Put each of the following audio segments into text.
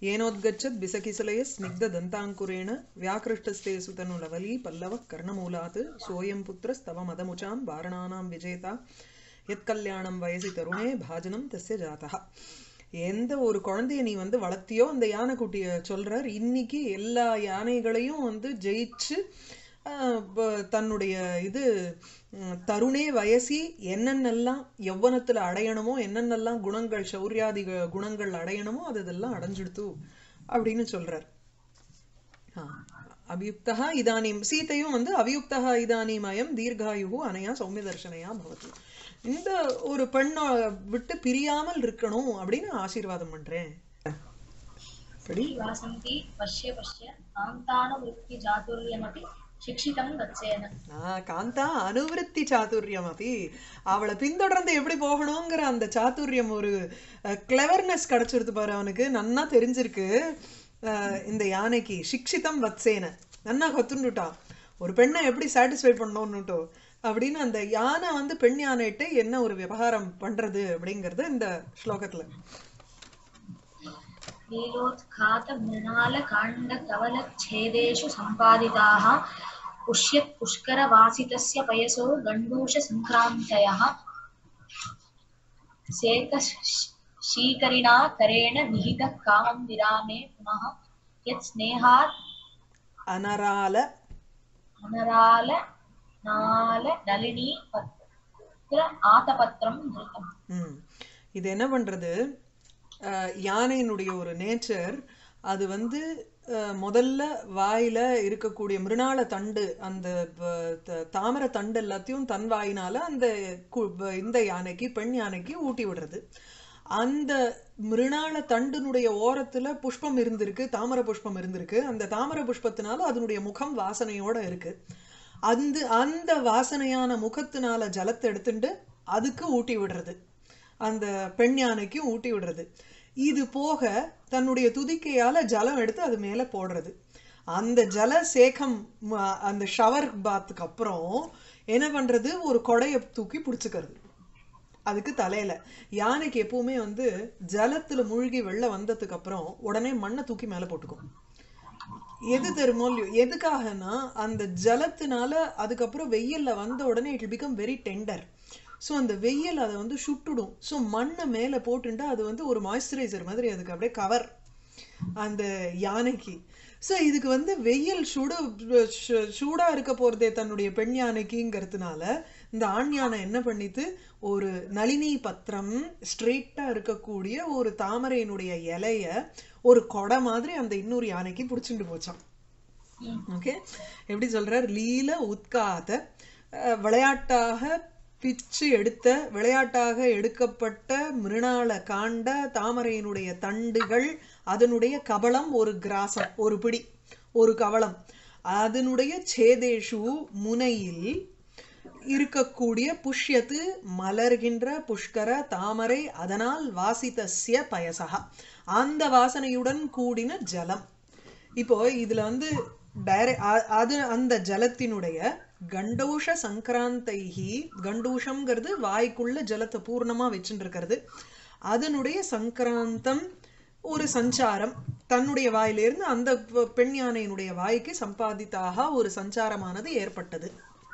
ஏனோத்கச்சத் பிசகிசலய ஸ்னிக்த தந்தாங்குரேண வியாக்கிருஷ்டஸ்தே சுதனு லவலி பல்லவ கர்ணமூலாத் சோயம் புத்திரஸ்தவ மதமுச்சாம் வாரணானாம் விஜேதா எத் கல்யாணம் வயசி தருணே பாஜனம் தஸ்ய ஜாதா எந்த ஒரு குழந்தைய நீ வந்து வளர்த்தியோ அந்த யானைக்குட்டிய சொல்றார் இன்னைக்கு எல்லா யானைகளையும் வந்து ஜெயிச்சு ஆஹ், ப- தன்னுடைய இது ம், தருணே வயசி என்னென்னலாம் யௌவனத்துல அடையணுமோ என்னென்னலாம் குணங்கள் சௌரியாதி கு- குணங்கள் அடையணுமோ அது இதெல்லாம் அடைஞ்சிடுத்து அப்படின்னு சொல்றார் ஆ. அபியுக்தா இதானீம் சீதையும் வந்து அபியுக்தா இதானீம் அயம் தீர்காயு அனையா சௌமிய தர்ஷனையா பவதி இந்த ஒரு பெண்ணை விட்டு பிரியாமல் இருக்கணும் அப்படின்னு ஆசீர்வாதம் பண்றேன் படி वासन्ति पश्य पश्य कान्तानुवृत्तिचातुर्यमपि शिक्षितं गच्छेन ஆ, காந்தா அனுவிருத்தி சாதுரியம் அப்படி அவளை பின்தொடர்ந்து எப்படி போகணுங்கிற அந்த சாதுரியம் ஒரு கிளவர்னஸ் கிடைச்சிருது பாரு அவனுக்கு நன்னா தெரிஞ்சிருக்கு அஹ், இந்த யானைக்கு சிக்ஷிதம் வத்சேன நன்னா கத்துண்டுட்டான் ஒரு பெண்ணை எப்படி சாட்டிஸ்ஃபை பண்ணணும்னுட்டோ அப்படின்னு அந்த யானை வந்து பெண் யானைகிட்ட என்ன ஒரு விவகாரம் பண்றது அப்படிங்கறது இந்த ஸ்லோகத்துல लीलोत्खातमृणालकाण्डकवलच्छेदेषु सम्पादिताः पुष्यत् पुष्करवासितस्य पयसो गण्डूषसङ्क्रान्तयः सेकशीकरिणा करेण निहितः कामं विरामे पुनः यत् स्नेहात् அனரால अनराल नाल नलिनी पत्र आतपत्रं धृतम् ம் இது என்ன பண்றது அஹ், யானையினுடைய ஒரு நேச்சர் அது வந்து அஹ், முதல்ல வாயில இருக்கக்கூடிய மிருணாள தண்டு அந்த ப- த- தாமரை தண்டு எல்லாத்தையும் தன் வாயினால அந்த கு- ப- இந்த யானைக்கு பெண் யானைக்கு ஊட்டி விடுறது அந்த மிருணாள தண்டினுடைய ஓரத்துல புஷ்பம் இருந்திருக்கு தாமரை புஷ்பம் இருந்திருக்கு அந்த தாமரை புஷ்பத்தினால அதனுடைய முகம் வாசனையோட இருக்கு அந்த அந்த வாசனையான முகத்தினால ஜலத்தை எடுத்துட்டு அதுக்கு ஊட்டி விடுறது அந்த பெண் யானைக்கும் ஊட்டி விடுறது இது போக தன்னுடைய துதிக்கையால ஜலம் எடுத்து அது மேல போடுறது அந்த ஜல சேகம் ம- அந்த ஷவர் பாத்துக்கு அப்புறம் என்ன பண்றது ஒரு கொடைய தூக்கி பிடிச்சுக்கிறது அதுக்கு தலையில யானைக்கு எப்பவுமே வந்து ஜலத்துல மூழ்கி வெளில வந்ததுக்கு அப்புறம் உடனே மண்ணை தூக்கி மேல போட்டுக்கும் எது தெரியுமோ இல்லையோ எதுக்காகனா அந்த ஜலத்தினால அதுக்கப்புறம் வெயில்ல வந்த உடனே it becomes very tender so அந்த வெயில் அதை வந்து சுட்டுடும் ஸோ மண்ணை மேலே போட்டுண்டா அது வந்து ஒரு மாய்ஸ்சரைசர் மாதிரி அதுக்கு அப்படியே கவர் அந்த யானைக்கு ஸோ இதுக்கு வந்து வெயில் சுடு சு- சூடா இருக்க போறதே தன்னுடைய பெண் யானைக்குங்கிறதுனால இந்த ஆண் யானை என்ன பண்ணித்து ஒரு நளினி பத்திரம் ஸ்ட்ரெயிட்டா இருக்கக்கூடிய ஒரு தாமரையினுடைய இலைய ஒரு கொடை மாதிரி அந்த இன்னொரு யானைக்கு பிடிச்சிட்டு போச்சான் ஓகே எப்படி சொல்றார் லீல உத்காத அஹ், விளையாட்டாக பிச்சு எடுத்த விளையாட்டாக எடுக்கப்பட்ட மிருணாள காண்ட தாமரையினுடைய தண்டுகள் அதனுடைய கபளம் ஒரு கிராசம் ஒரு பிடி ஒரு கவளம் அதனுடைய சேதேஷு முனையில் இருக்கக்கூடிய புஷ்யத்து மலர்கின்ற புஷ்கர தாமரை அதனால் வாசிதஸ்ய பயசகா அந்த வாசனையுடன் கூடின ஜலம் இப்போ இதுல வந்து டைர அ- அது அந்த ஜலத்தினுடைய கண்டூஷ சங்கராந்தைஹி கண்டூஷம்ங்கிறது வாய்க்குள்ள ஜலத்தை பூர்ணமா வச்சுட்டு இருக்கிறது அதனுடைய சங்கராந்தம் ஒரு சஞ்சாரம் தன்னுடைய வாயிலிருந்து அந்த பெ- பெண் யானையினுடைய வாய்க்கு சம்பாதித்தாக ஒரு சஞ்சாரமானது ஏற்பட்டது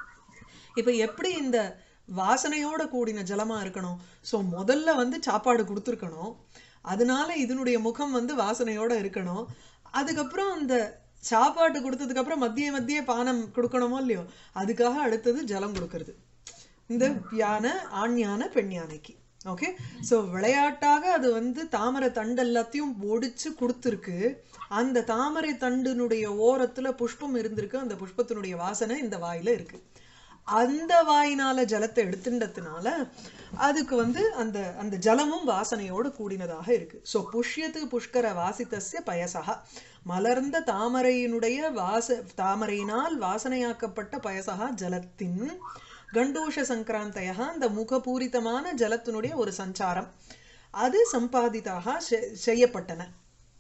இப்ப எப்படி இந்த வாசனையோட கூடின ஜலமா இருக்கணும் சோ முதல்ல வந்து சாப்பாடு கொடுத்துருக்கணும் அதனால இதனுடைய முகம் வந்து வாசனையோட இருக்கணும் அதுக்கப்புறம் அந்த சாப்பாடு கொடுத்ததுக்கு அப்புறம் மத்திய மத்திய பானம் கொடுக்கணுமோ இல்லையோ அதுக்காக அடுத்தது ஜலம் கொடுக்கறது இந்த யானை ஆண் யானை பெண் யானைக்கு ஓகே சோ விளையாட்டாக அது வந்து தாமரை தண்டு எல்லாத்தையும் ஒடிச்சு கொடுத்துருக்கு அந்த தாமரை தண்டினுடைய ஓரத்துல புஷ்பம் இருந்திருக்கு அந்த புஷ்பத்தினுடைய வாசனை இந்த வாயில இருக்கு அந்த வாயினால ஜலத்தை எடுத்துட்டதுனால அதுக்கு வந்து அந்த அந்த ஜலமும் வாசனையோடு கூடினதாக இருக்கு சோ புஷ்யத்து புஷ்கர வாசித்தஸ்ய பயசகா மலர்ந்த தாமரையினுடைய வாச தாமரையினால் வாசனையாக்கப்பட்ட பயசகா ஜலத்தின் கண்டூஷ சங்கராந்தையா அந்த முகபூரிதமான ஜலத்தினுடைய ஒரு சஞ்சாரம் அது சம்பாதிதாக செ- செய்யப்பட்டன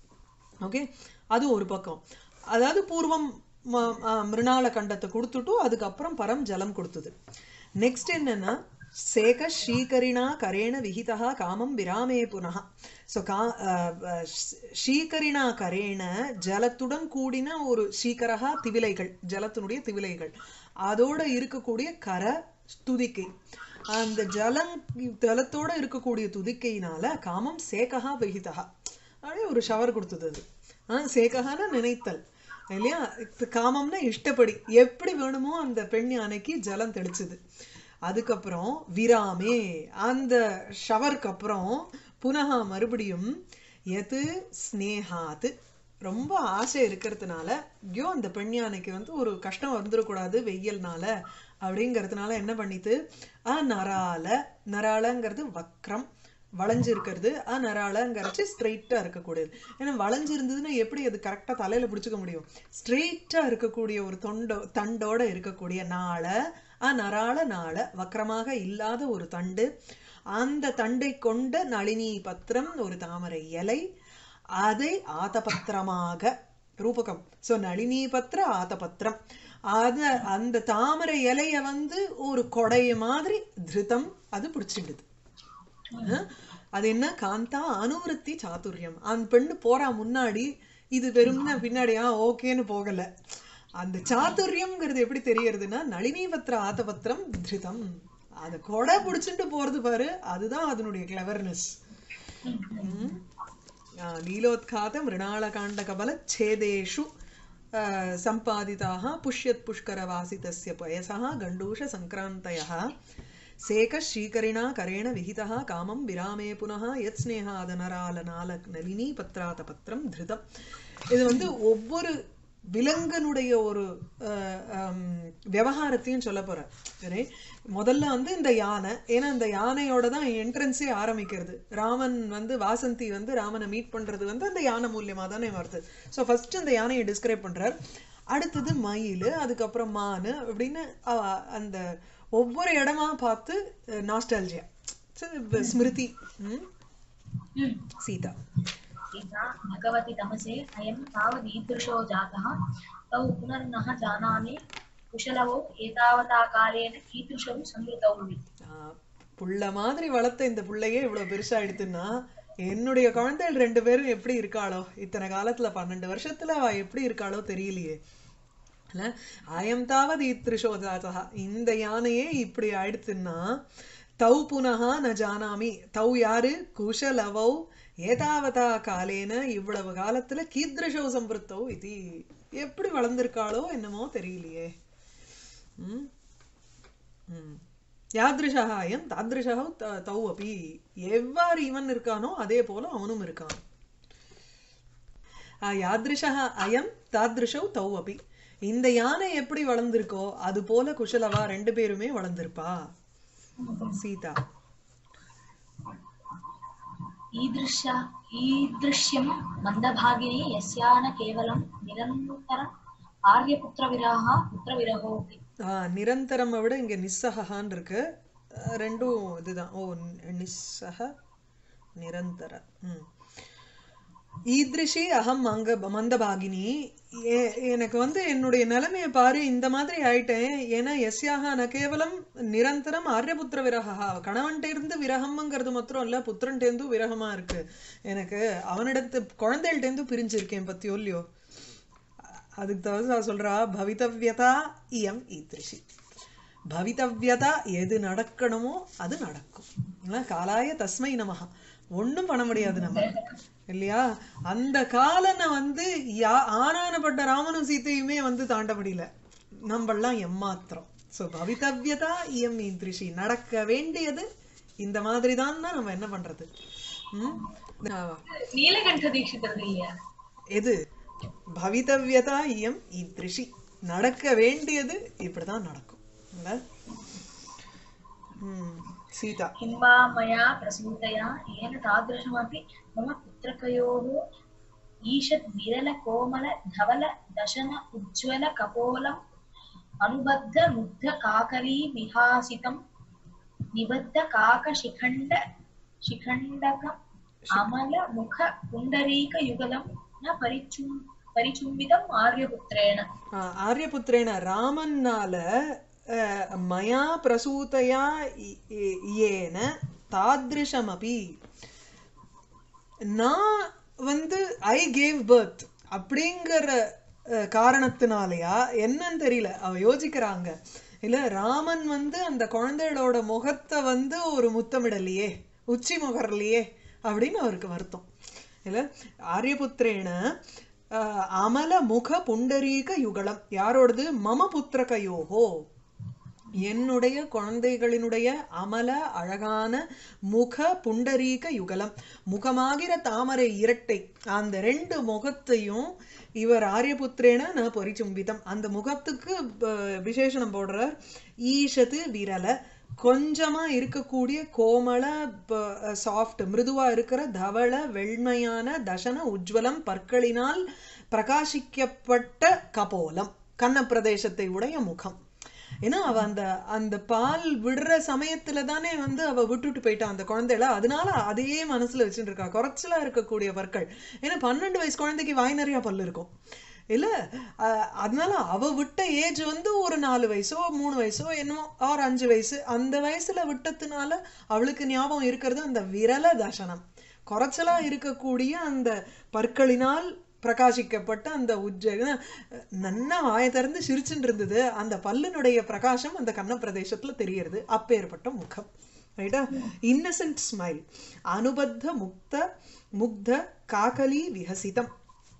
ஓகே அது ஒரு பக்கம் அதாவது பூர்வம் ம- ஆ, மிருணால கண்டத்தை கொடுத்துட்டு அதுக்கப்புறம் பரம் ஜலம் கொடுத்தது நெக்ஸ்ட் என்னன்னா சேக ஸ்ரீகரிணா கரேண விஹிதா காமம் விராமே புனः ஸோ கா அஹ், அஹ், ஷ்- ஸ்ரீகரிணா கரேண ஜலத்துடன் கூடின ஒரு ஸ்ரீகரஹா திவிலைகள் ஜலத்தினுடைய திவிலைகள் அதோட இருக்கக்கூடிய கர துதிக்கை அந்த ஜலம் ஜலத்தோட இருக்கக்கூடிய துதிக்கையினால காமம் சேகஹா விஹிதா அப்படியே ஒரு ஷவர் கொடுத்தது அது ஆ சேகஹான நினைத்தல் இல்லையா இப்ப காமம்னா இஷ்டப்படி எப்படி வேணுமோ அந்த பெண் யானைக்கு ஜலம் தெளிச்சுது அதுக்கப்புறம் விராமே அந்த ஷவருக்கு அப்புறம் புனகா மறுபடியும் எது ஸ்னேகாத்து ரொம்ப ஆசை இருக்கிறதுனால ஐயோ அந்த பெண் யானைக்கு வந்து ஒரு கஷ்டம் வந்துடக்கூடாது வெயில்னால அப்படிங்கிறதுனால என்ன பண்ணித்து அ நரால நராலங்கிறது வக்ரம் வளைஞ்சு இருக்கிறது அ நராலங்கிறச்சு ஸ்ட்ரெயிட்டாக இருக்கக்கூடியது ஏன்னா வளைஞ்சு இருந்ததுன்னா எப்படி அது கரெக்டாக தலையில் பிடிச்சிக்க முடியும் ஸ்ட்ரெயிட்டாக இருக்கக்கூடிய ஒரு தொண்டோ தண்டோட இருக்கக்கூடிய நாளை அ நரால நாளை வக்ரமாக இல்லாத ஒரு தண்டு அந்த தண்டை கொண்ட நளினி பத்திரம் ஒரு தாமரை இலை அதை ஆதபத்திரமாக ரூபகம் ஸோ நளினி பத்திர ஆதபத்திரம் அத அந்த தாமரை இலைய வந்து ஒரு கொடைய மாதிரி திருதம் அது பிடிச்சிடுது அஹ், அது என்ன காந்தா அனுவருத்தி சாதுரியம் அந்த பெண்ணு போறா முன்னாடி இது வெறும்னா பின்னாடியா ஓகேன்னு போகல அந்த சாதுரியம்ங்கிறது எப்படி தெரியறதுன்னா நளினி பத்திர ஆதபத்திரம் திருதம் அதை கொடை பிடிச்சிட்டு போறது பாரு அதுதான் அதனுடைய கிளவர்னஸ் लीलोत्खात मृणालकाण्डकबलच्छेदेषु अ, सम्पादिताः पुष्यत् पुष्करवासितस्य पयसः गण्डूषसङ्क्रान्तयः सेकश्रीकरिणा करेण विहितः कामं विरामे पुनः यत् स्नेहादनरालनाल नलिनी பத்ராதபத்திரம் திருதம் இது வந்து ஒவ்வொரு விலங்கனுடைய ஒரு அஹ், ஹம், விவகாரத்தையும் சொல்ல போறேன் சரி முதல்ல வந்து இந்த யானை ஏன்னா இந்த யானையோட தான் என்ட்ரன்ஸே ஆரம்பிக்கிறது ராமன் வந்து வாசந்தி வந்து ராமனை மீட் பண்றது வந்து அந்த யானை மூலியமா தானே வருது ஸோ ஃபர்ஸ்ட் இந்த யானையை டிஸ்கிரைப் பண்றார் அடுத்தது மயில் அதுக்கப்புறம் மானு அப்படின்னு அவ- அந்த ஒவ்வொரு இடமா பார்த்து நாஸ்டாலஜியா ஸ்மிருதி ம்? சீதா सीता भगवति तमसे अयं तावदीदृशो जातः तौ पुनर्नः जानामि कुशलवौ एतावता कालेन कीदृशौ संवृतौ इति। ஆஹ் புள்ள மாதிரி வளர்த்த இந்த புள்ளையே இவ்வளவு பெருசா எடுத்துன்னா என்னுடைய குழந்தைகள் ரெண்டு பேரும் எப்படி இருக்காளோ இத்தனை காலத்துல பன்னெண்டு வருஷத்துல அவ எப்படி இருக்காளோ தெரியலையே இல்ல? அயம் தாவது இத்ரிஷோதாசா இந்த யானையே இப்படி ஆயிடுத்துன்னா தௌ புனகா ந ஜானாமி தௌ யாரு குஷலவௌ ஏதாவதா காலேன இவ்வளவு காலத்துல கீத்ருஷோ சம்பிருத்தௌ இது எப்படி வளர்ந்திருக்காளோ என்னமோ தெரியலையே ம் ம். யாத்ருஷா அயம் தாத்ருஷா த- தௌ அப்பி எவ்வாறு இவன் இருக்கானோ அதே போல அவனும் இருக்கான் ஆ, யாத்ருஷா அயம் தாத்ருஷௌ தௌ அப்பி இந்த யானை எப்படி வளர்ந்திருக்கோ அது போல குஷலவா ரெண்டு பேருமே வளர்ந்திருப்பா சீதா ईदृश ईदृश्यं मन्दभागिनी यस्या न केवलं निरन्तरम् आर्यपुत्रविरहः पुत्रविरहोऽपि ஆ, நிரந்தரம் விட இங்க நிஸ்ஸகான்னு இருக்கு அஹ், ரெண்டும் இதுதான் ஓ நி- நிஸ்ஸக நிரந்தர ம் ஈத்ரிஷி அகம் அங்க மந்தபாகினி எ- எனக்கு வந்து என்னுடைய நிலைமையை பாரு இந்த மாதிரி ஆயிட்டேன் ஏன்னா எஸ்யாக ந கேவலம் நிரந்தரம் ஆரியபுத்திர விரகா கணவன்கிட்ட இருந்து விரகம்ங்கிறது மாத்திரம் இல்ல புத்திரன்டேந்தும் விரகமா இருக்கு எனக்கு அவனிடத்து குழந்தைகள்டேந்து பிரிஞ்சிருக்கேன் பத்தியோ இல்லையோ அதுக்கு தவிர சொல்றா பவிதவ்யதா இயம் ஈத்ரிஷி பவிதவ்யதா எது நடக்கணுமோ அது நடக்கும் இல்ல, காலாய தஸ்மை நமஹ ஒண்ணும் பண்ண முடியாது நம்ம இல்லையா அந்த காலனை வந்து யா ஆனானப்பட்ட ராமனும் சீத்தையுமே வந்து தாண்ட முடியல நம்மெல்லாம் எம்மாத்திரம் சோ பவிதவ்யதா இயம் ஈத்ரிஷி நடக்க வேண்டியது இந்த மாதிரி தான் நம்ம என்ன பண்றது ம்? ஆ, நீலகண்ட தீட்சிதர் இல்லையா எது பவிதவ்யதா இயம் ஈத்ரிஷி நடக்க வேண்டியது இப்படிதான் நடக்கும் இல்ல ம், சீதா किं वा मया प्रसूतया येन तादृशमपि मम पुत्रकयोः ईषद् विरल कोमल धवल दशन उज्ज्वल कपोलम् अनुबद्ध मुग्ध काकरी विहासितं निबद्ध काकशिखण्ड शिखण्डकम् अमल मुख पुण्डरीक युगलं न परिचुम् परिचुम्बितम् आर्यपुत्रेण ஆ, ஆரியபுத்திரேன ராமன்னால அஹ், மயா பிரசூதயா இ- இ- ஏன தாத்ருஷமபி நான் வந்து ஐ கேவ் பர்த் அப்படிங்கிற அஹ், காரணத்தினாலயா என்னன்னு தெரியல அவ யோசிக்கிறாங்க இல்ல ராமன் வந்து அந்த குழந்தைகளோட முகத்தை வந்து ஒரு முத்தமிடலையே உச்சி முகரலையே அப்படின்னு அவருக்கு வருத்தம் இல்ல ஆரியபுத்திரேன அஹ், அமல முக புண்டரீக யுகலம் யாரோடது மம புத்திரகயோகோ என்னுடைய குழந்தைகளினுடைய அமல அழகான முக புண்டரீக யுகலம் முகமாகிற தாமரை இரட்டை அந்த ரெண்டு முகத்தையும் இவர் ஆரியபுத்திரேன ந பொறிச்சும்பிதம் அந்த முகத்துக்கு ப- விசேஷணம் போடுறார் ஈஷத்து விரல கொஞ்சமா இருக்கக்கூடிய கோமள சாஃப்ட் மிருதுவா இருக்கிற தவள வெண்மையான தசன உஜ்வலம் பற்களினால் பிரகாசிக்கப்பட்ட கபோலம் கன்ன பிரதேசத்தை உடைய முகம் ஏன்னா அவ அந்த அந்த பால் விடுற சமயத்துல தானே வந்து அவ விட்டுட்டு போயிட்டா அந்த குழந்தைல அதனால அதையே மனசுல வச்சுட்டு இருக்கா குறைச்சலா இருக்கக்கூடிய பற்கள் ஏன்னா பன்னெண்டு வயசு குழந்தைக்கு வாய் நிறைய பல்லு இருக்கும் இல்ல அஹ், அதனால அவ விட்ட ஏஜ் வந்து ஒரு நாலு வயசோ மூணு வயசோ என்னமோ ஆறு அஞ்சு வயசு அந்த வயசுல விட்டதுனால அவளுக்கு ஞாபகம் இருக்கிறது அந்த விரல தசனம் குறைச்சலா இருக்கக்கூடிய அந்த பற்களினால் பிரகாசிக்கப்பட்ட அந்த உஜ்ஜ நன்னா வாயை திறந்து சிரிச்சுட்டு இருந்தது அந்த பல்லினுடைய பிரகாசம் அந்த கன்ன பிரதேசத்துல தெரியறது அப்பேற்பட்ட முகம் ரைட்டா இன்னசென்ட் ஸ்மைல் அனுபத்த முக்த முக்த காகலி விகசிதம்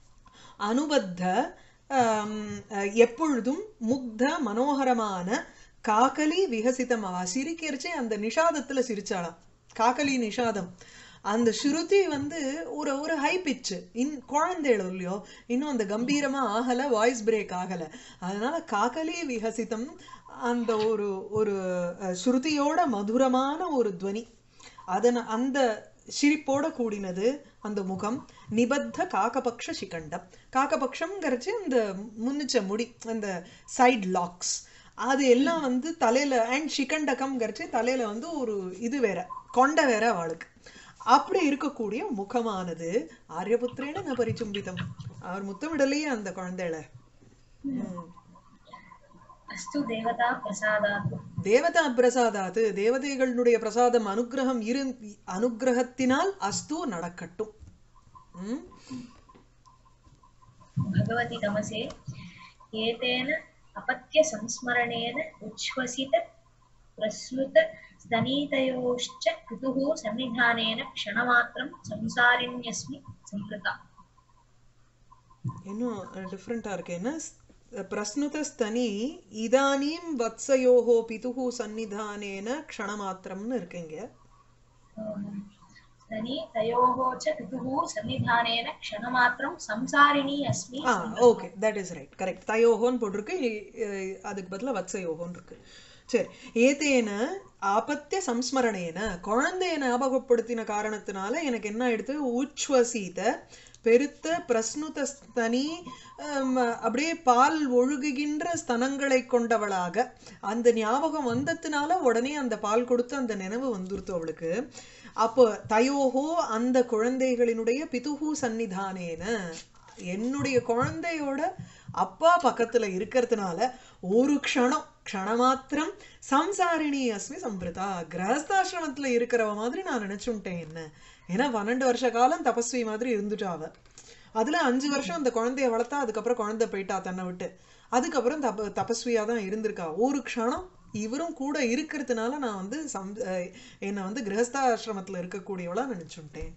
அனுபத்த ஆம், அஹ், எப்பொழுதும் முக்த மனோகரமான காகலி விகசிதம் அவ சிரிக்கிறச்சே அந்த நிஷாதத்துல சிரிச்சாளாம் காகலி நிஷாதம் அந்த ஸ்ருதி வந்து ஒரு ஒரு ஹை பிச்சு இன் குழந்தைகள் இல்லையோ இன்னும் அந்த கம்பீரமா ஆகல வாய்ஸ் பிரேக் ஆகல அதனால காகலி விகசிதம் அந்த ஒரு ஒரு அஹ், ஸ்ருதியோட மதுரமான ஒரு துவனி அதன அந்த சிரிப்போட கூடினது அந்த முகம் நிபத்த காக்கபக்ஷ சிகண்டம் காக்கபக்ஷம்ங்கிறச்சு அந்த முன்னிச்ச முடி அந்த சைட் லாக்ஸ் அது எல்லாம் வந்து தலையில அண்ட் சிகண்டகம்ங்கிறச்சு தலையில வந்து ஒரு இது வேற கொண்ட வேற அவளுக்கு அப்படி இருக்கக்கூடிய முகமானது ஆரியபுத்திரேன ந பரிச்சும்பிதம் அவர் முத்தமிடலையே அந்த குழந்தையில ம். अस्तु देवता प्रसादात् தேவதா பிரசாதாத்து தேவதைகளுடைய பிரசாதம் அனுக்கிரகம் இரு அனுக்கிரகத்தினால் அஸ்து நடக்கட்டும் ம்? भगवति तमसे एतेन अपत्यसंस्मरणेन उच्छ्वसित प्रस्लुत स्तनीतयोश्च पितुः सन्निधानेन क्षणमात्रं संसारिण्यस्मि संकृता இன்னும் டிஃப்ரெண்டா இருக்கு என்ன பிரஸ்னுத ஸ்தனி இதானீம் வத்சயோஹோ பிதுஹு சந்நிதானேன க்ஷணமாத்திரம்னு இருக்குங்க स्तनीतयोः च पितुः सन्निधानेन क्षणमात्रं संसारिणी अस्मि ah okay that is right correct தயோகோன்னு போட்டிருக்கு இ- அதுக்கு பதிலா வத்சயோகோன்னு இருக்கு சரி ஏதேன ஆபத்திய சம்ஸ்மரணேன குழந்தைய ஞாபகப்படுத்தின காரணத்தினால எனக்கு என்ன ஆயிடுத்து உச்வசீத பெருத்த பிரஸ்னுத ஸ்தனி ஹம், அப்படியே பால் ஒழுகுகின்ற ஸ்தனங்களை கொண்டவளாக அந்த ஞாபகம் வந்ததுனால உடனே அந்த பால் கொடுத்து அந்த நினைவு வந்துருத்து அவளுக்கு அப்போ தயோகோ அந்த குழந்தைகளினுடைய பிதுகு சந்நிதானேன என்னுடைய குழந்தையோட அப்பா பக்கத்துல இருக்கிறதுனால ஒரு க்ஷணம் க்ஷணமாத்திரம் சம்சாரிணி அஸ்மி சம்பிரதா கிரகஸ்தாசிரமத்துல இருக்கிறவ மாதிரி நான் நினைச்சுட்டேன் என்ன ஏன்னா பன்னெண்டு வருஷ காலம் தபஸ்வி மாதிரி இருந்துட்டா அவ அதுல அஞ்சு வருஷம் அந்த குழந்தைய வளர்த்தா அதுக்கப்புறம் குழந்தை போயிட்டா தன்னை விட்டு அதுக்கப்புறம் தப தபஸ்வியா தான் இருந்திருக்கா ஒரு க்ஷணம் இவரும் கூட இருக்கிறதுனால நான் வந்து சம் அஹ் என்னை வந்து கிரகஸ்தாசிரமத்துல இருக்கக்கூடியவளா நினைச்சுட்டேன்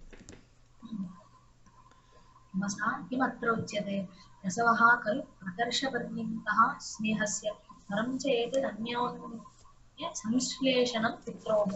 मसा किमत्र उच्यते रसवः खलु प्रकर्षपर्यन्तः स्नेहस्य परं च एतदन्योन्य संश्लेषणं पित्रोः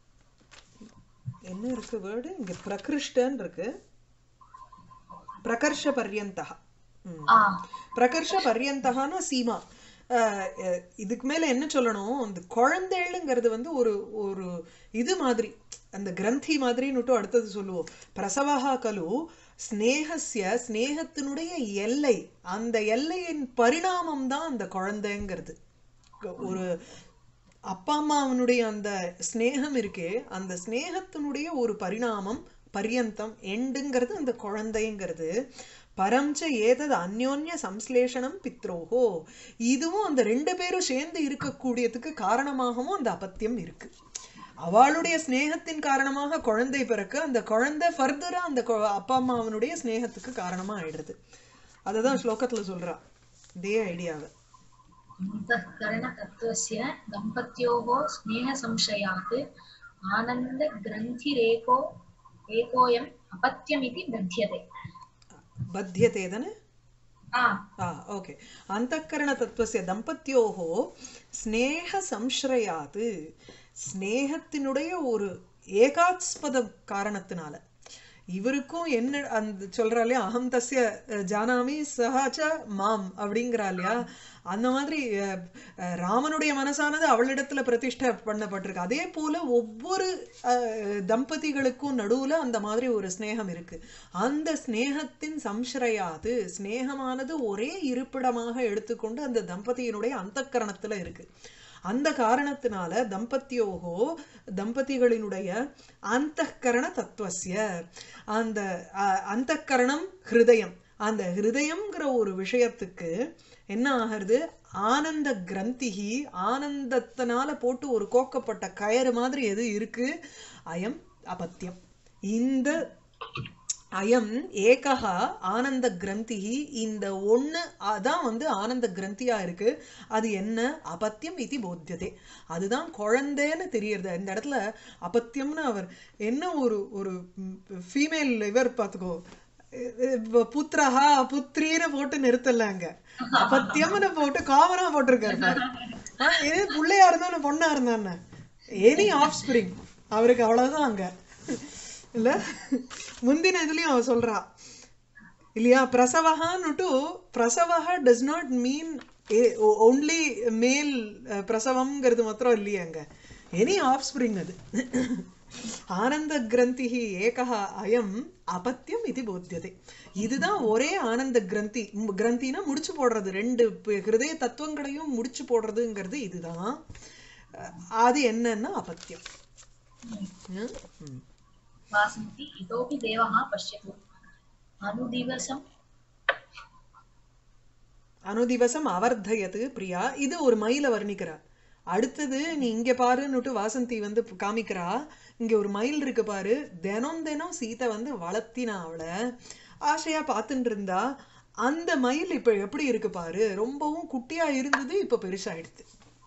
என்ன இருக்கு வேர்டு இங்க பிரகிருஷ்டன் இருக்கு பிரகர்ஷ பர்யந்தா ம். आ பிரகர்ஷ பர்யந்தகான சீமா அஹ், அஹ், இதுக்கு மேல என்ன சொல்லணும் அந்த குழந்தைகளுங்கிறது வந்து ஒரு ஒரு இது மாதிரி அந்த கிரந்தி மாதிரின்னுட்டு அடுத்தது சொல்லுவோம் பிரசவஹா கலு ஸ்னேகஸ்ய ஸ்னேகத்தினுடைய எல்லை அந்த எல்லையின் பரிணாமம் தான் அந்த குழந்தைங்கிறது ஒரு அப்பா அம்மாவனுடைய அந்த ஸ்னேகம் இருக்கே அந்த ஸ்னேகத்தினுடைய ஒரு பரிணாமம் பரியந்தம் எண்டுங்கிறது அந்த குழந்தைங்கிறது பரம்ச ஏதது அந்யோன்ய சம்ஸ்லேஷனம் பித்ரோஹோ இதுவும் அந்த ரெண்டு பேரும் சேர்ந்து இருக்கக்கூடியதுக்கு காரணமாகவும் அந்த அபத்தியம் இருக்கு அவளுடைய ஸ்நேகத்தின் காரணமாக குழந்தை பிறக்க அந்த குழந்தை ஃபர்தரா அந்த கொ- அப்பா அம்மாவனுடைய ஸ்நேகத்துக்கு காரணமா ஆயிடுது அததான் ஸ்லோகத்துல சொல்றா இதே ஐடியாவை अन्तःकरणतत्त्वस्य दम्पत्योः स्नेहसंशयात् आनन्दग्रन्थिरेको एकोऽयम् अपत्यमिति बध्यते பத்தியதே தானே आ ஆ ஓகே அந்தக்கரண தத்துவசிய தம்பத்தியோகோ ஸ்நேக சம்ஸ்ரயாத்து ஸ்நேகத்தினுடைய ஒரு ஏகாஸ்பத காரணத்தினால இவருக்கும் என்ன அந்த சொல்றா இல்லையா அகம் தஸ்ய அஹ், ஜானாமி சஹாச்ச மாம் அப்படிங்கிறா இல்லையா அந்த மாதிரி அஹ், அஹ், ராமனுடைய மனசானது அவளிடத்துல பிரதிஷ்டை பண்ணப்பட்டிருக்கு அதே போல ஒவ்வொரு அஹ், தம்பதிகளுக்கும் நடுவுல அந்த மாதிரி ஒரு ஸ்நேகம் இருக்கு அந்த ஸ்நேகத்தின் சம்ஸ்ரயாது ஸ்நேகமானது ஒரே இருப்பிடமாக எடுத்துக்கொண்டு அந்த தம்பதியினுடைய அந்தக்கரணத்துல இருக்கு அந்த காரணத்தினால தம்பத்தியோகோ தம்பதிகளினுடைய அந்தக்கரண தத்துவசிய அந்த அஹ், அந்தக்கரணம் ஹிருதயம் அந்த ஹிருதயம்ங்கிற ஒரு விஷயத்துக்கு என்ன ஆகிறது ஆனந்த கிரந்திகி ஆனந்தத்தினால போட்டு ஒரு கோக்கப்பட்ட கயறு மாதிரி எது இருக்கு அயம் அபத்தியம் இந்த அயம் ஏகஹா ஆனந்த கிரந்திஹி இந்த ஒண்ணு அதான் வந்து ஆனந்த கிரந்தியா இருக்கு அது என்ன அபத்தியம் இது போத்தியதே அதுதான் குழந்தைன்னு தெரியறது இந்த இடத்துல அபத்தியம்னு அவர் என்ன ஒரு ஒரு ஃபீமேல் இவர் பார்த்துக்கோ அஹ் புத்திரஹா புத்திரின்னு போட்டு நிறுத்தலாங்க அபத்தியம்னு போட்டு காமனா போட்டிருக்காரு பாரு ஆ, இது பிள்ளையா இருந்தாலும் பொண்ணா இருந்தானே எனி ஆஃப் ஸ்பிரிங் அவருக்கு அவ்வளவுதான் அங்க இல்ல முந்தின இதுலயும் அவ சொல்றா இல்லையா பிரசவகான்னுட்டு பிரசவஹ டஸ் நாட் மீன் ஓன்லி மேல் பிரசவம்ங்கிறது மாத்திரம் இல்லையே அங்க எனி ஆஃப் ஸ்பிரிங் அது ஆனந்த கிரந்திஹி ஏகா அயம் அபத்தியம் இது போத்தியதே இதுதான் ஒரே ஆனந்த கிரந்தி ம், கிரந்தினா முடிச்சு போடுறது ரெண்டு ப- ஹிருதய தத்துவங்களையும் முடிச்சு போடுறதுங்கிறது இதுதான் அஹ், அது என்னன்னா அபத்தியம் ம், ம். वासन्ति इतोपि देवः पश्यतु अनुदिवसं அனுதிவசம் அவர்தயத்து பிரியா இது ஒரு மயில வர்ணிக்கிறா அடுத்தது நீ இங்க பாருன்னுட்டு வாசந்தி வந்து காமிக்கிறா இங்க ஒரு மயில் இருக்கு பாரு தினம் தினம் சீதை வந்து வளர்த்தினா அவளை ஆசையா பார்த்துட்டு இருந்தா அந்த மயில் இப்ப எப்படி இருக்கு பாரு ரொம்பவும் குட்டியா இருந்தது இப்ப பெருசாயிடுது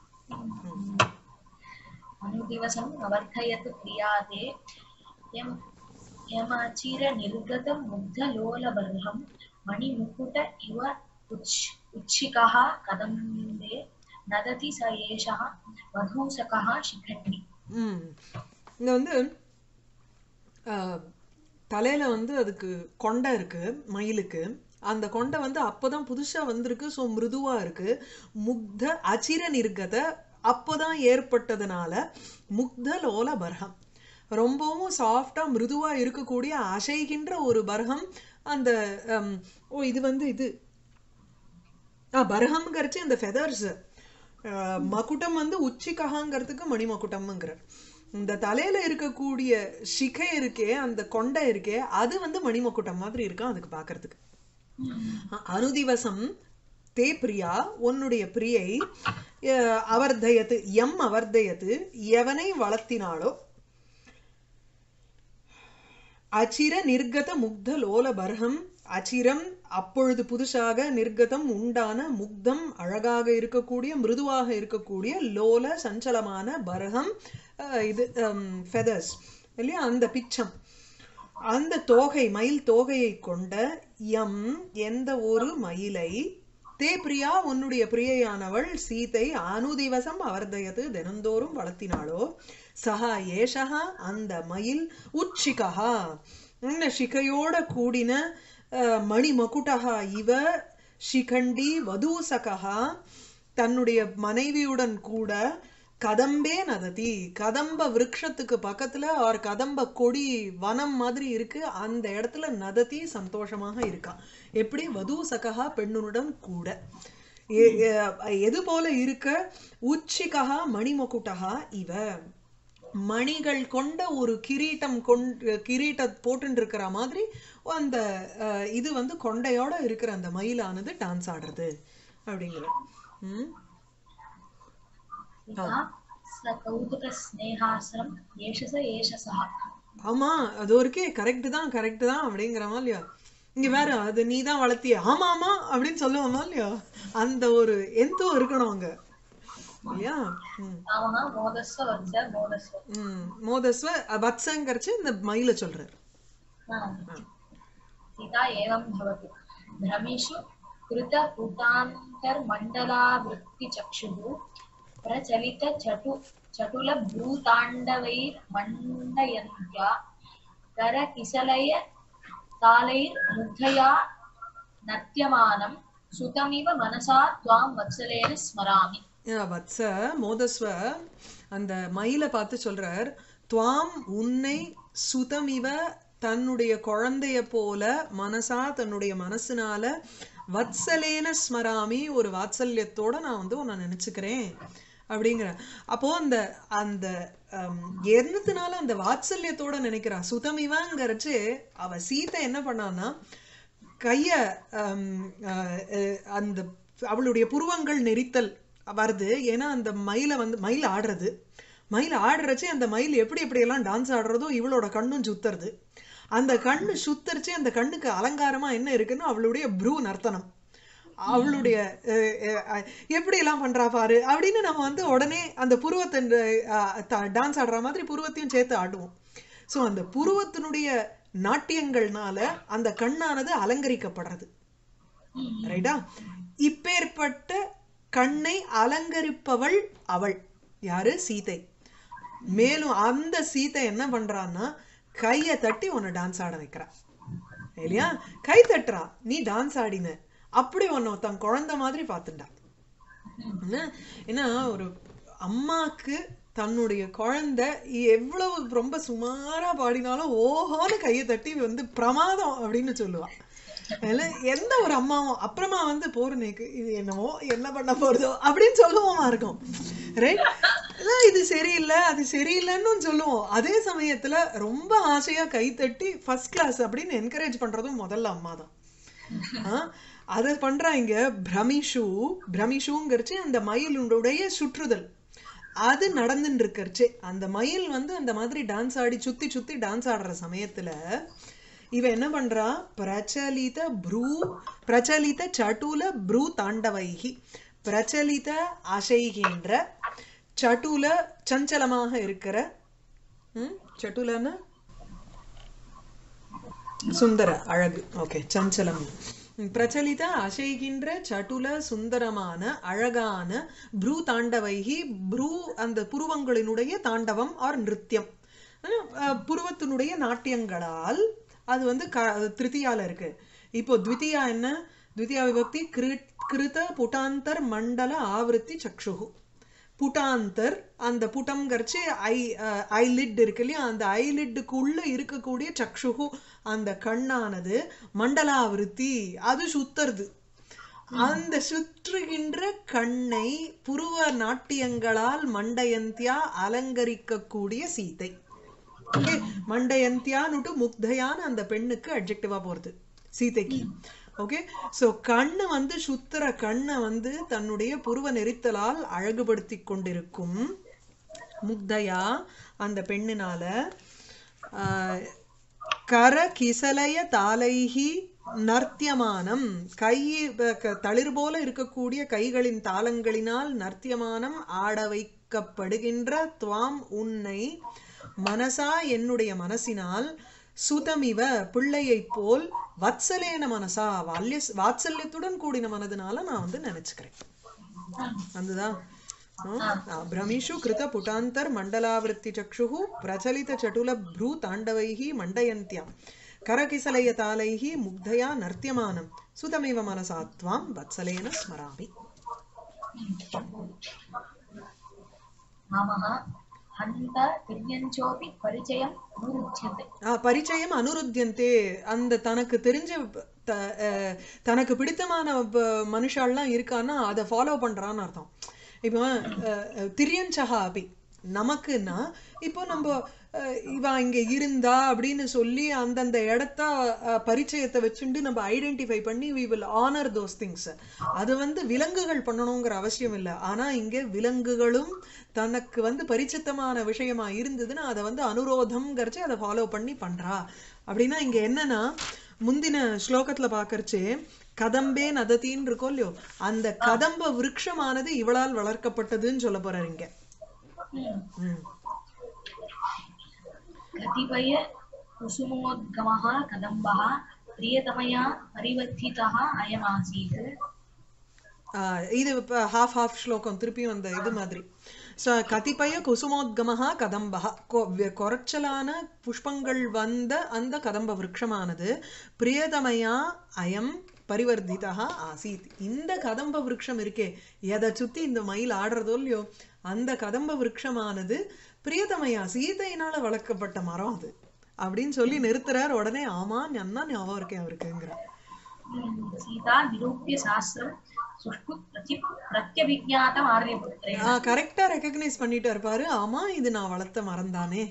अनुदिवसम् अवर्धयत् प्रियाते यम् यमचिरनिर्गतं मुग्धलोलबर्हं मणिमुकुट इव उच् उच्छिकः कदम्बे नदति स एषः वधूसकः शिखण्डि ம் இங்க வந்து ஆஹ், தலையில வந்து அதுக்கு கொண்டை இருக்கு மயிலுக்கு அந்த கொண்டை வந்து அப்பதான் புதுசா வந்திருக்கு ஸோ மிருதுவா இருக்கு முக்த அச்சிர நிர்கத அப்பதான் ஏற்பட்டதுனால முக்த லோல பர்ஹம் ரொம்பவும் சாஃப்டா மிருதுவா இருக்கக்கூடிய அசைகின்ற ஒரு பர்ஹம் அந்த ஹம், ஓ இது வந்து இது ஆ பர்ஹம்ங்கிறச்சு அந்த ஃபெதர்ஸ் மகுட்டம் வந்து உச்சிககாங்கிறதுக்கு மணிமகுட்டம்ங்கிற இந்த தலையில இருக்கக்கூடிய சிகை இருக்கே அந்த கொண்டை இருக்கே அது வந்து மணிமகுட்டம் மாதிரி இருக்கும் அதுக்கு பார்க்கிறதுக்கு அ- அனுதிவசம் தே பிரியா உன்னுடைய பிரியை அஹ், அவர்தயத்து எம் அவர்தயத்து எவனை வளர்த்தினாளோ அச்சிர நிர்கத முக்த லோல பர்ஹம் அச்சிரம் அப்பொழுது புதுசாக நிர்கதம் உண்டான முக்தம் அழகாக இருக்கக்கூடிய மிருதுவாக இருக்கக்கூடிய லோல சஞ்சலமான பர்ஹம் அஹ், இது ஃபெதர்ஸ் இல்லையா அந்த பிச்சம் அந்த தோகை மயில் தோகையை கொண்ட எம் எந்த ஒரு மயிலை தே பிரியா உன்னுடைய பிரியையானவள் சீதை அனுதிவசம் அவர்தயது தினந்தோறும் வளர்த்தினாளோ சஹா ஏஷா அந்த மயில் உச்சிகா இந்த சிகையோட கூடின அஹ், மணி மகுடகா இவ சிகண்டி வதூசகா தன்னுடைய மனைவியுடன் கூட கதம்பே நததி கதம்ப விருட்சத்துக்கு பக்கத்துல ஒரு கதம்ப கொடி வனம் மாதிரி இருக்கு அந்த இடத்துல நததி சந்தோஷமாக இருக்கா எப்படி வதூசகா பெண்ணுடன் கூட எ- எ- எது போல இருக்க உச்சிகா மணிமகுட்டகா இவ மணிகள் கொண்ட ஒரு கிரீட்டம் கொண்டு கிரீட்ட போட்டுட்டு இருக்கிற மாதிரி அந்த அஹ், இது வந்து கொண்டையோட இருக்கிற அந்த மயிலானது டான்ஸ் ஆடுறது அப்படிங்கிற ம் सीता स कौतुकस्नेहासनं एष स एष सः ஆமா அது ஒருக்கே கரெக்ட் தான் கரெக்ட் தான் அப்படிங்கிறமா இல்லையா இங்க வேற அது நீ தான் வளர்த்திய ஆமா ஆமா அப்படின்னு சொல்லுவோமா இல்லையா அந்த ஒரு எந்தோ இருக்கணும் அங்க இல்லையா ம் रामः मोदस्व वत्स मोदस्व ம் மோதஸ்வ வத்சங்கரிச்சு இந்த மயில சொல்றாரு हा। सीता एवं भवति भ्रमिषु कृतपुटान्तर्मण्डलावृत्तिचक्षुः प्रचलितचटु चटुलभ्रूताण्डवैर्मण्डयन्त्या करकिसलय तालैर्मुग्धया नत्यमानं सुतमिव मनसा त्वां वत्सलेन स्मरामि ஆ, வத்ச மோதஸ்வ அந்த மயிலை பார்த்து சொல்றார் துவாம் உன்னை சுதமிவ தன்னுடைய குழந்தைய போல மனசா தன்னுடைய மனசுனால வத்சலேன ஸ்மராமி ஒரு வாத்சல்யத்தோட நான் வந்து உன்னை நினைச்சுக்கிறேன் அப்படிங்கிற அப்போ அந்த அந்த ஹம், என்னத்தினால அந்த வாத்சல்யத்தோட நினைக்கிறா சுதமிவங்கிறச்சு அவ சீதை என்ன பண்ணான்னா கைய ஹம், அஹ், அஹ், அந்த அவளுடைய புருவங்கள் நெரித்தல் வருது ஏன்னா அந்த மயிலை வந்து மயில் ஆடுறது மயில் ஆடுறச்சே அந்த மயில் எப்படி எப்படியெல்லாம் டான்ஸ் ஆடுறதோ இவளோட கண்ணும் சுத்துறது அந்த கண்ணு சுத்தரிச்சு அந்த கண்ணுக்கு அலங்காரமா என்ன இருக்குன்னு அவளுடைய ப்ரூ நர்த்தனம் அவளுடைய அஹ், அஹ், எப்படி எல்லாம் பண்றா பாரு அப்படின்னு நம்ம வந்து உடனே அந்த புருவத்தை டான்ஸ் ஆடுற மாதிரி புருவத்தையும் சேர்த்து ஆடுவோம் ஸோ அந்த புருவத்தினுடைய நாட்டியங்கள்னால அந்த கண்ணானது அலங்கரிக்கப்படுறது ரைட்டா இப்பேற்பட்ட கண்ணை அலங்கரிப்பவள் அவள் யாரு சீதை மேலும் அந்த சீதை என்ன பண்றான்னா கைய தட்டி உன்னை டான்ஸ் ஆட வைக்கிறா இல்லையா கை தட்டுறா நீ டான்ஸ் ஆடின அப்படி உன்னை தன் குழந்தை மாதிரி பார்த்துட்டா என்ன ஏன்னா ஒரு அம்மாக்கு தன்னுடைய குழந்தை எவ்வளவு ரொம்ப சுமாரா பாடினாலும் ஓஹோன்னு கையை தட்டி வந்து பிரமாதம் அப்படின்னு சொல்லுவா அதுல எந்த ஒரு அம்மாவும் அப்புறமா வந்து போறனேக்கு இது என்னமோ என்ன பண்ண போறதோ அப்படின்னு சொல்லுவோமா இருக்கும் ரைட் இது சரியில்லை அது சரியில்லைன்னு சொல்லுவோம் அதே சமயத்துல ரொம்ப ஆசையா கை தட்டி ஃபர்ஸ்ட் கிளாஸ் அப்படின்னு என்கரேஜ் பண்றதும் முதல்ல அம்மா தான் ஆ, அதை பண்றாங்க பிரமிஷு பிரமிஷுங்கிறச்சு அந்த மயிலுடைய சுற்றுதல் அது நடந்துட்டு இருக்கறச்சு அந்த மயில் வந்து அந்த மாதிரி டான்ஸ் ஆடி சுத்தி சுத்தி டான்ஸ் ஆடுற சமயத்துல இவ என்ன பண்றா பிரச்சலித ப்ரூ பிரச்சலித சட்டுல ப்ரூ தாண்டவைகி பிரச்சலித அசைகின்ற சட்டுல சஞ்சலமாக இருக்கிற ம் சட்டுலன்னா சுந்தர அழகு ஓகே சஞ்சலம் ம், பிரச்சலித அசைகின்ற சட்டுல சுந்தரமான அழகான ப்ரூ தாண்டவைகி ப்ரூ அந்த புருவங்களினுடைய தாண்டவம் ஆர் நிருத்தியம் அஹ், அஹ், புருவத்தினுடைய நாட்டியங்களால் அது வந்து க திருத்தியால இருக்கு இப்போ த்விதியா என்ன த்விதியா விபக்தி கிருத் கிருத புட்டாந்தர் மண்டல ஆவருத்தி சக்ஷுகு புட்டாந்தர் அந்த புட்டம்ங்கிறச்சு ஐ ஐலிட் இருக்கு இல்லையா அந்த ஐலிட்டுக்குள்ள இருக்கக்கூடிய சக்ஷுகு அந்த கண்ணானது மண்டலாவிருத்தி அது சுத்துறது அந்த சுற்றுகின்ற கண்ணை புருவ நாட்டியங்களால் மண்டயந்தியா அலங்கரிக்கக்கூடிய சீதை ஓகே மண்டயந்தியான்னுட்டு முக்தையான அந்த பெண்ணுக்கு அட்ஜெக்டிவா போறது சீதைக்கு ஓகே சோ கண்ணு வந்து சுத்துற கண்ணை வந்து தன்னுடைய புருவ நெரித்தலால் அழகுபடுத்தி கொண்டிருக்கும் முக்தையா அந்த பெண்ணினால ஆஹ், கர கிசலய தாலைஹி நர்த்தியமானம் கை க- தளிர் போல இருக்கக்கூடிய கைகளின் தாளங்களினால் நர்த்தியமானம் ஆட வைக்கப்படுகின்ற துவாம் உன்னை மனசா என்னுடைய மனசினால் சுதமிவ பிள்ளையைப் போல் வத்சலேன மனசா வால்ய வாத்சல்யத்துடன் கூடின மனதினால நான் வந்து நினைச்சுக்கிறேன் అందుదా భ్రమిషు కృత పుటాంతర్ మండలావృత్తి చక్షు ప్రచలిత చటుల భ్రూ తాండవైః మండయంత్యాం కరకిసలయ తాళైః ముగ్ధయా నర్త్యమానం సుతమివ మనసా త్వాం వత్సలేన స్మరామి रामः हन्त तिर्यञ्चोऽपि परिचयम् अनुरुध्यते ஆ, பரிச்சயம் அனுருத்தியந்தே அந்த தனக்கு தெரிஞ்ச த- அஹ், தனக்கு பிடித்தமான ப- மனுஷாலாம் இருக்கான்னா அதை ஃபாலோ பண்றான்னு அர்த்தம் இப்போ அஹ், அஹ், திரியஞ்சகா அபி நமக்குன்னா இப்போ நம்ம அஹ், இவ இங்க இருந்தா அப்படின்னு சொல்லி அந்தந்த இடத்த அஹ், பரிச்சயத்தை வச்சுட்டு நம்ம ஐடென்டிஃபை பண்ணி we will honour those things அது வந்து விலங்குகள் பண்ணணுங்கிற அவசியம் இல்லை ஆனா இங்க விலங்குகளும் தனக்கு வந்து பரிச்சித்தமான விஷயமா இருந்ததுன்னா அதை வந்து அனுரோதம்ங்கிறச்சு அதை ஃபாலோ பண்ணி பண்றா அப்படின்னா இங்க என்னன்னா முந்தின ஸ்லோகத்துல பாக்கறச்சே கதம்பே நதத்தின்னு இருக்கோ இல்லையோ அந்த கதம்ப விருட்சமானது இவளால் வளர்க்கப்பட்டதுன்னு சொல்ல போறாரு இங்க ம். कतिपय कुसुमोद्गमः कदम्बः प्रियतमया परिवर्तितः अयमासीत् ஆஹ் இது ஹாஃப் ஹாஃப் ஸ்லோகம் திருப்பியும் அந்த இது மாதிரி ஸோ கதிபய குசுமோத்கமஹா கதம்பஹா கொ- வெ- குறைச்சலான புஷ்பங்கள் வந்த அந்த கதம்ப விருட்சமானது பிரியதமையா அயம் பரிவர்த்திதா ஆசீத் இந்த கதம்ப விருட்சம் இருக்கே எதை சுத்தி இந்த மயில் ஆடுறதோ இல்லையோ அந்த கதம்ப விருட்சமானது பிரியதமையா சீதையினால வளர்க்கப்பட்ட மரம் அது அப்படின்னு சொல்லி நிறுத்துறார் உடனே ஆமா நன்னா ஞாபகம் இருக்கேன் அவருக்குங்கிறார் सीता निरूप्य शास्त्रं सुष्ठु प्रति प्रत्यभिज्ञातम् आर्यपुत्रेण கரெக்டா ரெக்கக்னைஸ் பண்ணிட்டு இருப்பாரு ஆமா இது நான் வளர்த்த மரம் தானே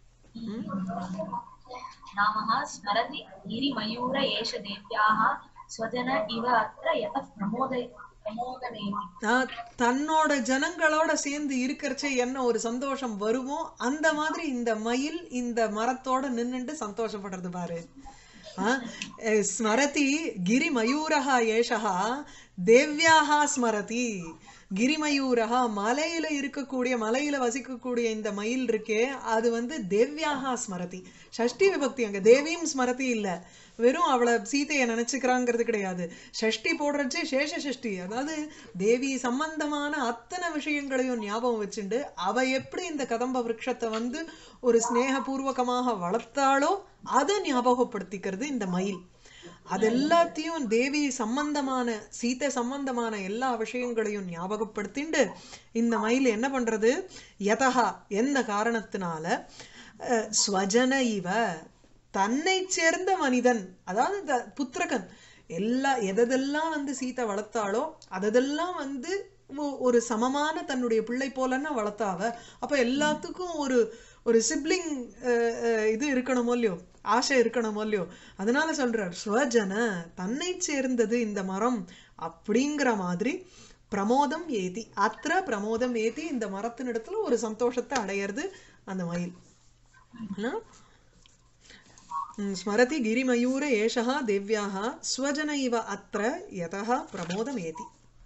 नामः स्मरति गिरिमयूर एष देव्याः स्वजन इव अत्र यतः प्रमोद प्रमोदनेति ஆஹ் தன்னோட ஜனங்களோட சேர்ந்து இருக்கிறச்சே என்ன ஒரு சந்தோஷம் வருமோ அந்த மாதிரி இந்த மயில் இந்த மரத்தோட நின்னுட்டு சந்தோஷப்படுறது பாரு ஆஹ் அஹ் ஸ்மரதி கிரி மயூரஹா ஏஷஹா தேவ்யாஹா ஸ்மரதி கிரிமயூரஹா மலையில இருக்கக்கூடிய மலையில வசிக்கக்கூடிய இந்த மயில் இருக்கே அது வந்து தேவ்யாஹா ஸ்மரதி ஷஷ்டி விபக்தி அங்க தேவியும் ஸ்மரதி இல்ல வெறும் அவளை சீதையை நினைச்சுக்கிறாங்கிறது கிடையாது ஷஷ்டி போடுறச்சு சேஷ ஷஷ்டி அதாவது தேவி சம்பந்தமான அத்தனை விஷயங்களையும் ஞாபகம் வச்சுண்டு அவ எப்படி இந்த கதம்ப விருட்சத்தை வந்து ஒரு ஸ்நேகபூர்வகமாக வளர்த்தாளோ அதை ஞாபகப்படுத்திக்கிறது இந்த மயில் அது எல்லாத்தையும் தேவி சம்பந்தமான சீதை சம்பந்தமான எல்லா விஷயங்களையும் ஞாபகப்படுத்திண்டு இந்த மயில் என்ன பண்றது யதகா எந்த காரணத்தினால அஹ், ஸ்வஜன இவ தன்னை சேர்ந்த மனிதன் அதாவது இந்த புத்திரகன் எல்லா எதெல்லாம் வந்து சீதை வளர்த்தாளோ அதெல்லாம் வந்து ஒ- ஒரு சமமான தன்னுடைய பிள்ளை போலன்னா வளர்த்தாவ அப்ப எல்லாத்துக்கும் ஒரு ஒரு சிப்ளிங் இது இருக்கணுமோ இல்லையோ ஆசை இருக்கணுமோ இல்லையோ அதனால சொல்றார் ஸ்வஜன தன்னை சேர்ந்தது இந்த மரம் அப்படிங்கிற மாதிரி பிரமோதம் ஏதி அத்திர பிரமோதம் ஏத்தி இந்த மரத்தினிடத்துல ஒரு சந்தோஷத்தை அடையிறது அந்த மயில் ஆனா, ம், ஸ்மரதி கிரிமயூர ஏஷா தேவ்யாः ஸ்வஜன இவ அத்திர யதः பிரமோதமேதி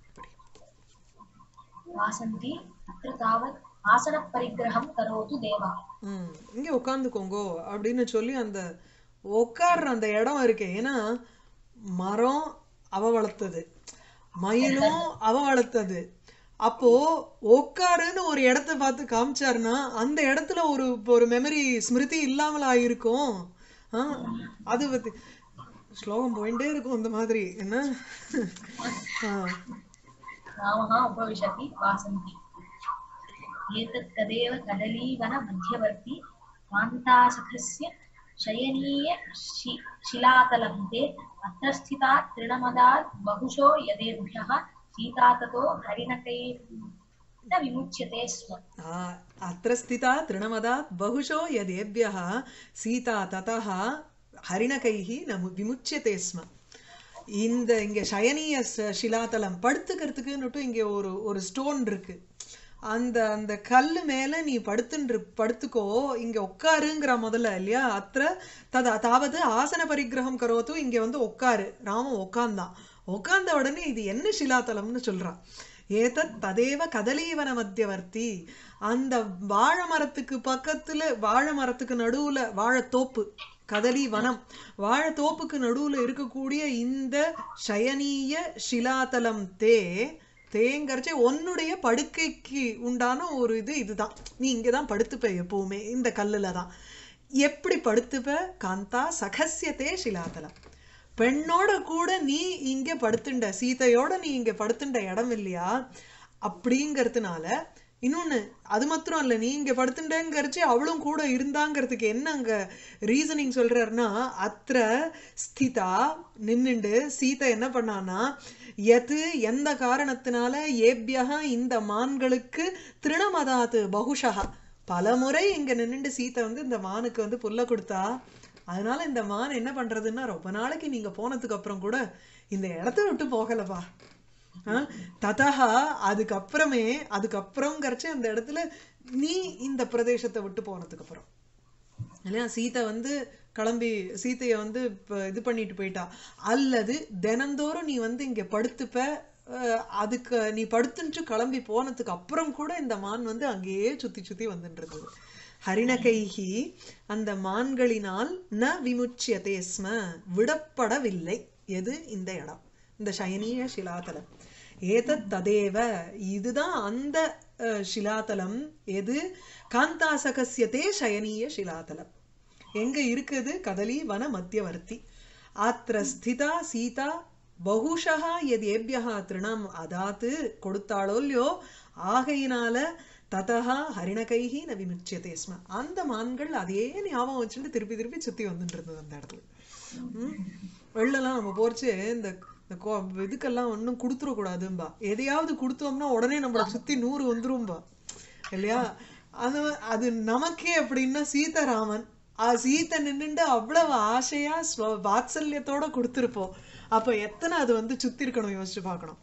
वासन्ति अत्र तावत् आसनपरिग्रहं करोतु देवः ம் இங்க உட்காந்துக்கோங்கோ அப்படின்னு சொல்லி அந்த உட்கார்ற அந்த இடம் இருக்கே ஏன்னா மரம் அவ வளர்த்தது மயிலும் அவ வளர்த்தது அப்போ உட்காருன்னு ஒரு இடத்த பார்த்து காமிச்சாருன்னா அந்த இடத்துல ஒரு ஒரு மெமரி ஸ்மிருதி இல்லாமல் ஆயிருக்கும் ஆ, அது பத்தி ஸ்லோகம் போயிட்டே இருக்கும் இந்த மாதிரி என்ன ஆ, रामः उपविशति वासन्ति एतत् तदेव कदलीवनमध्यवर्ति कान्तासखस्य शयनीय शि शिलातलं ते अत्र स्थिता तृणमदात् बहुशो यदेभ्यः सीता ततो हरिणकैः न विमुच्यते स्म आ, अत्र स्थिता तृणमदात् बहुशो यदेभ्यः सीता ततः हरिणकैः न मु- विमुच्यते स्म இந்த இங்க சயனீய ச- சிலாதலம் படுத்துக்கிறதுக்குன்னுட்டு இங்க ஒரு ஒரு ஸ்டோன் இருக்கு அந்த அந்த கல்லு மேல நீ படுத்துன்று படுத்துக்கோ இங்க உட்காருங்கிற முதல்ல இல்லையா அத்திர தத தாவது ஆசன பரிகிரகம் கரோத்து இங்க வந்து உட்காரு ராமன் உட்கார்ந்தான் உட்கார்ந்த உடனே இது என்ன சிலாத்தலம்னு சொல்றான் ஏதத் ததேவ கதலீவன மத்தியவர்த்தி அந்த வாழை மரத்துக்கு பக்கத்துல வாழை மரத்துக்கு நடுவுல வாழைத்தோப்பு கதலி வனம் வாழைத்தோப்புக்கு நடுவுல இருக்கக்கூடிய இந்த சயனீய சிலாதலம் தே தேங்கரிச்சு உன்னுடைய படுக்கைக்கு உண்டான ஒரு இது இதுதான் நீ இங்கதான் படுத்துப்ப எப்பவுமே இந்த கல்லுல தான் எப்படி படுத்துப்ப காந்தா சகசியத்தே சிலாதலம் பெண்ணோட கூட நீ இங்க படுத்துண்ட சீதையோட நீ இங்க படுத்துண்ட இடம் இல்லையா அப்படிங்கறதுனால இன்னொன்னு அது மாத்திரம் இல்ல நீ இங்க படுத்துட்டேங்கிறச்சு அவளும் கூட இருந்தாங்கிறதுக்கு என்ன அங்க ரீசனிங் சொல்றாருன்னா அத்திர ஸ்திதா நின்னுண்டு சீதை என்ன பண்ணான்னா எது எந்த காரணத்தினால ஏபியகா இந்த மான்களுக்கு திருணமதாத்து பகுஷா பலமுறை இங்க நின்னுண்டு சீதை வந்து இந்த மானுக்கு வந்து புல்ல கொடுத்தா அதனால இந்த மான் என்ன பண்றதுன்னா ரொம்ப நாளைக்கு நீங்க போனதுக்கு அப்புறம் கூட இந்த இடத்த விட்டு போகலப்பா ஆஹ் ததா அதுக்கப்புறமே அதுக்கப்புறம்ங்கிறச்சு அந்த இடத்துல நீ இந்த பிரதேசத்தை விட்டு போனதுக்கு அப்புறம் இல்லையா சீதை வந்து கிளம்பி சீதைய வந்து இப்ப இது பண்ணிட்டு போயிட்டா அல்லது தினந்தோறும் நீ வந்து இங்க படுத்துப்ப அஹ் அதுக்கு நீ படுத்துட்டு கிளம்பி போனதுக்கு அப்புறம் கூட இந்த மான் வந்து அங்கேயே சுத்தி சுத்தி வந்துட்டு இருந்தது ஹரிணகைஹி அந்த மான்களினால் ந விமுச்சியதே ஸ்ம விடப்படவில்லை எது இந்த இடம் இந்த சயனீய சிலாதலம் ஏதத் ததேவ இதுதான் அந்த அஹ், சிலாதலம் எது காந்தாசகசியத்தே சயனீய சிலாதலம் எங்க இருக்குது கதலி வன மத்தியவர்த்தி ஆத்திர ஸ்திதா சீதா பகுஷா எது ஏபியா திருணம் அதாத்து கொடுத்தாளோ இல்லையோ ஆகையினால ததா ஹரிணகைஹி ந விமுச்சியதே ஸ்ம அந்த மான்கள் அதே ஞாபகம் வச்சுட்டு திருப்பி திருப்பி சுத்தி வந்துட்டு இருந்தது அந்த இடத்துல ம். வெள்ளெல்லாம் நம்ம போறச்சு இந்த இந்த கோ- இதுக்கெல்லாம் ஒன்றும் கொடுத்துடக்கூடாதும்பா எதையாவது கொடுத்தோம்னா உடனே நம்மளை சுத்தி நூறு வந்துரும்பா இல்லையா அது அது நமக்கே அப்படின்னா சீதாராமன் ஆ சீத்தை நின்னுண்டு அவ்வளவு ஆசையா ஸ்வ- வாத்சல்யத்தோட கொடுத்திருப்போம் அப்ப எத்தனை அது வந்து சுத்தி இருக்கணும் யோசிச்சு பார்க்கணும்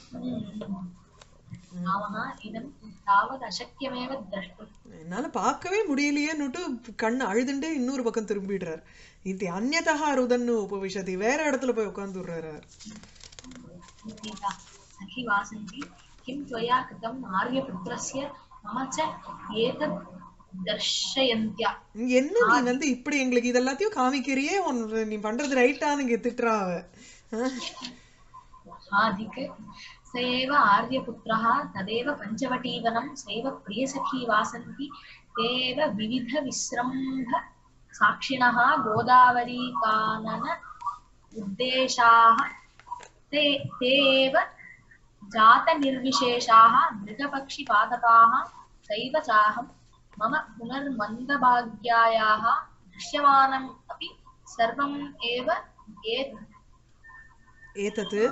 नामः इदं तावत् अशक्यमेव द्रष्टुम् என்னால பார்க்கவே முடியலையேன்னுட்டு கண் அழுதுண்டே இன்னொரு பக்கம் திரும்பிடுறார் இது அந்நதா ருதன்னு உபவிஷதி வேற இடத்துல போய் உட்காந்துடுறாரு सीता सखि वासन्ति किं त्वया कृतम् आर्यपुत्रस्य मम च एतत् दर्शयन्त्या என்ன நீ வந்து இப்படி எங்களுக்கு இதெல்லாத்தையும் காமிக்கிறியே உன் நீ பண்றது ரைட்டான்னு இங்க திட்டுறா அவ அஹ். आदिक् स एव आर्यपुत्रः तदेव पञ्चवटीवनं सैव प्रियसखी वासन्ति ते एव विविधविस्रम्भ साक्षिणः गोदावरीकानन उद्देशाः ते ते एव जातनिर्विशेषाः मृगपक्षिपादपाः सैव चाहं मम पुनर्मन्दभाग्यायाः दृश्यमानम् अपि सर्वम् एव एत् ஏதத்து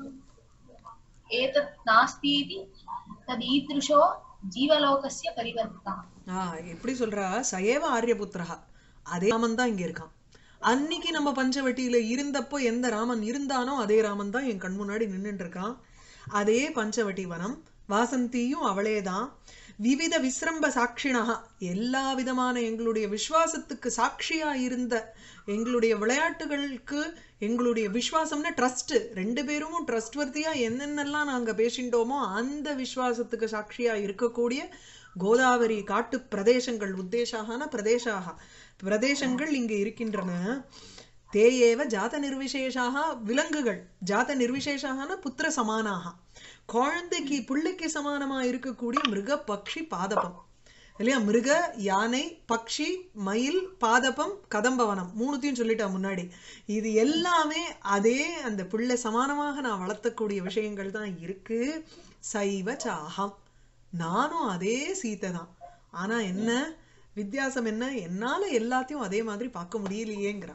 एतत् नास्तीति तदीदृशो जीवलोकस्य परिवर्तितः ஆ எப்படி சொல்றா சயேவ ஆரியபுத்திரா அதே ராமன் தான் இங்க இருக்கான் அன்னைக்கு நம்ம பஞ்சவட்டியில இருந்தப்போ எந்த ராமன் இருந்தானோ அதே ராமன் தான் என் கண் முன்னாடி நின்னுட்டு இருக்கான் அதே பஞ்சவட்டி வனம் வாசந்தியும் அவளேதான் விவித விஸ்ரம்ப சாட்சிணா எல்லா விதமான எங்களுடைய விசுவாசத்துக்கு சாட்சியா இருந்த எங்களுடைய விளையாட்டுகளுக்கு எங்களுடைய விசுவாசம்னா ட்ரஸ்ட் ரெண்டு பேரும் ட்ரஸ்ட் வர்த்தியா என்னென்னலாம் நாங்க பேசிண்டோமோ அந்த விசுவாசத்துக்கு சாட்சியா இருக்கக்கூடிய கோதாவரி காட்டு பிரதேசங்கள் உத்தேசாகன பிரதேசாக பிரதேசங்கள் இங்க இருக்கின்றன தேயேவ ஜாத நிர்விசேஷாக விலங்குகள் ஜாத நிர்விசேஷாகன புத்திர சமானாக குழந்தைக்கு பிள்ளைக்கு சமானமா இருக்கக்கூடிய மிருக பக்ஷி பாதபம் இல்லையா மிருக யானை பக்ஷி மயில் பாதபம் கதம்பவனம் மூணுத்தையும் சொல்லிட்டா முன்னாடி இது எல்லாமே அதே அந்த பிள்ளை சமானமாக நான் வளர்த்தக்கூடிய விஷயங்கள் தான் இருக்கு சைவ சாகம் நானும் அதே சீத்தை தான் ஆனா என்ன வித்தியாசம் என்ன என்னால எல்லாத்தையும் அதே மாதிரி பார்க்க முடியலையேங்கிறா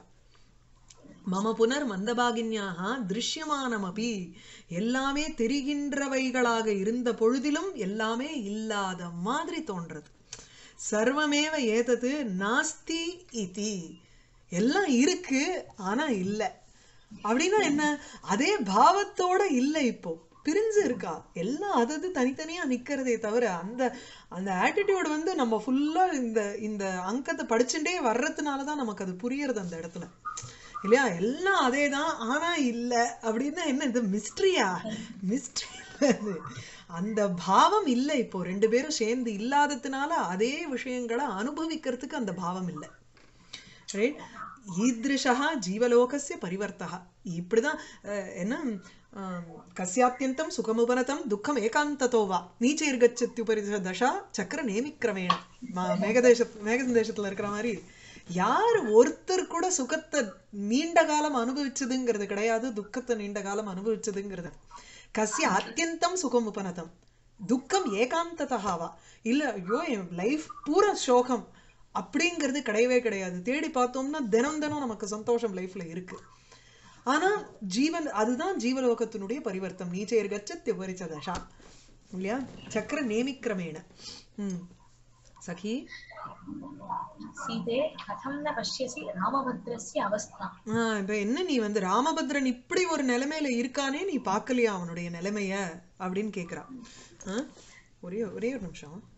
மம புனர் மந்தபாகின்யாக திருஷ்யமானமபி எல்லாமே தெரிகின்றவைகளாக இருந்த பொழுதிலும் எல்லாமே இல்லாத மாதிரி தோன்றது சர்வமேவ ஏதது நாஸ்தி இதி எல்லாம் இருக்கு ஆனா இல்ல அப்படின்னா என்ன அதே பாவத்தோட இல்ல இப்போ பிரிஞ்சு இருக்கா எல்லாம் அதது தனித்தனியா நிக்கிறதே தவிர அந்த அந்த ஆட்டிடியூட் வந்து நம்ம ஃபுல்லா இந்த இந்த அங்கத்தை படிச்சுட்டே வர்றதுனாலதான் நமக்கு அது புரியறது அந்த இடத்துல இல்லையா எல்லாம் அதே தான் ஆனா இல்ல அப்படின்னா என்ன இது மிஸ்ட்ரியா மிஸ்ட்ரி அது அந்த பாவம் இல்லை இப்போ ரெண்டு பேரும் சேர்ந்து இல்லாததுனால அதே விஷயங்களை அனுபவிக்கிறதுக்கு அந்த பாவம் இல்லை ரைட் ஈத்ருஷா ஜீவலோகஸ்ய பரிவர்த்தா இப்படிதான் அஹ், என்ன ஆம், கஸ்யாத்யந்தம் சுகமுபனதம் துக்கம் ஏகாந்ததோ வா நீச்சைர்கச்சத்யுபரி தசா சக்கர நேமிக்கிரமேண ம- மேகதேச மேகதேசத்துல இருக்கிற மாதிரி யார் ஒருத்தர் கூட சுகத்தை நீண்ட காலம் அனுபவிச்சதுங்கிறது கிடையாது துக்கத்தை நீண்ட காலம் அனுபவிச்சதுங்கிறது கசிய அத்தியந்தம் சுகம் உபனதம் துக்கம் ஏகாந்ததகாவா இல்ல ஐயோ என் லைஃப் பூரா சோகம் அப்படிங்கிறது கிடையவே கிடையாது தேடி பார்த்தோம்னா தினம் தினம் நமக்கு சந்தோஷம் லைஃப்ல இருக்கு ஆனா ஜீவன் அதுதான் ஜீவலோகத்தினுடைய பரிவர்த்தம் நீச்சையர் கச்ச தசா இல்லையா சக்கர நேமிக்கிரமேண ம் சகி सीते कथं न पश्यसि रामभद्रस्य अवस्थाम् ஆஹ் இப்ப என்ன நீ வந்து ராமபத்ரன் இப்படி ஒரு நிலைமையில இருக்கானே நீ பார்க்கலையா அவனுடைய நிலைமைய அப்படின்னு கேக்குறான் ஆஹ் ஒரே ஒரே ஒரு நிமிஷம்